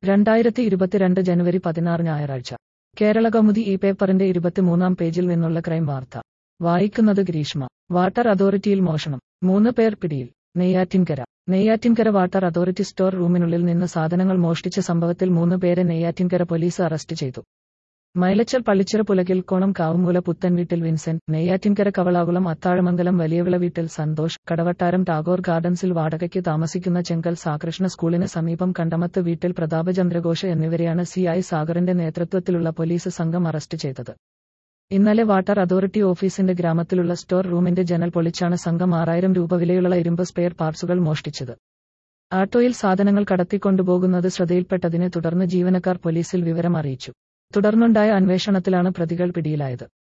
രണ്ടായിരത്തി ഇരുപത്തിരണ്ട് ജനുവരി പതിനാറ് ഞായറാഴ്ച കേരള കൗമുദി ഈ പേപ്പറിന്റെ ഇരുപത്തിമൂന്നാം പേജിൽ നിന്നുള്ള ക്രൈം വാർത്ത വായിക്കുന്നത് ഗ്രീഷ്മ വാട്ടർ അതോറിറ്റിയിൽ മോഷണം മൂന്ന് പേർ പിടിയിൽ Neyyattinkara Neyyattinkara water authority store റൂമിനുള്ളിൽ നിന്ന് സാധനങ്ങൾ മോഷ്ടിച്ച സംഭവത്തിൽ മൂന്ന് പേരെ നെയ്യാറ്റിൻകര പോലീസ് അറസ്റ്റ് ചെയ്തു മൈലച്ചൽ പള്ളിച്ചിറ പുലകിൽക്കോണം കാവുമൂല പുത്തൻ വീട്ടിൽ വിൻസെന്റ് നെയ്യാറ്റിൻകര കവളാകുളം അത്താഴമംഗലം വലിയവിള വീട്ടിൽ സന്തോഷ് കടവട്ടാരം ടാഗോർ ഗാർഡൻസിൽ വാടകയ്ക്ക് താമസിക്കുന്ന ചെങ്കൽ സാകൃഷ്ണ സ്കൂളിന് സമീപം കണ്ടമത്ത് വീട്ടിൽ പ്രതാപചന്ദ്രഘോഷ് എന്നിവരെയാണ് സി ഐ സാഗറിന്റെ നേതൃത്വത്തിലുള്ള പോലീസ് സംഘം അറസ്റ്റ് ചെയ്തത് ഇന്നലെ വാട്ടർ അതോറിറ്റി ഓഫീസിന്റെ ഗ്രാമത്തിലുള്ള സ്റ്റോർ റൂമിന്റെ ജനൽ പൊളിച്ചാണ് സംഘം ആറായിരം രൂപ വിലയുള്ള ഇരുമ്പ് സ്പെയർ പാർട്സുകൾ മോഷ്ടിച്ചത് ആട്ടോയിൽ സാധനങ്ങൾ കടത്തിക്കൊണ്ടുപോകുന്നത് ശ്രദ്ധയിൽപ്പെട്ടതിനെ തുടർന്ന് ജീവനക്കാർ പോലീസിൽ വിവരം അറിയിച്ചു തുടർന്നുണ്ടായ അന്വേഷണത്തിലാണ് പ്രതികൾ പിടിയിലായത്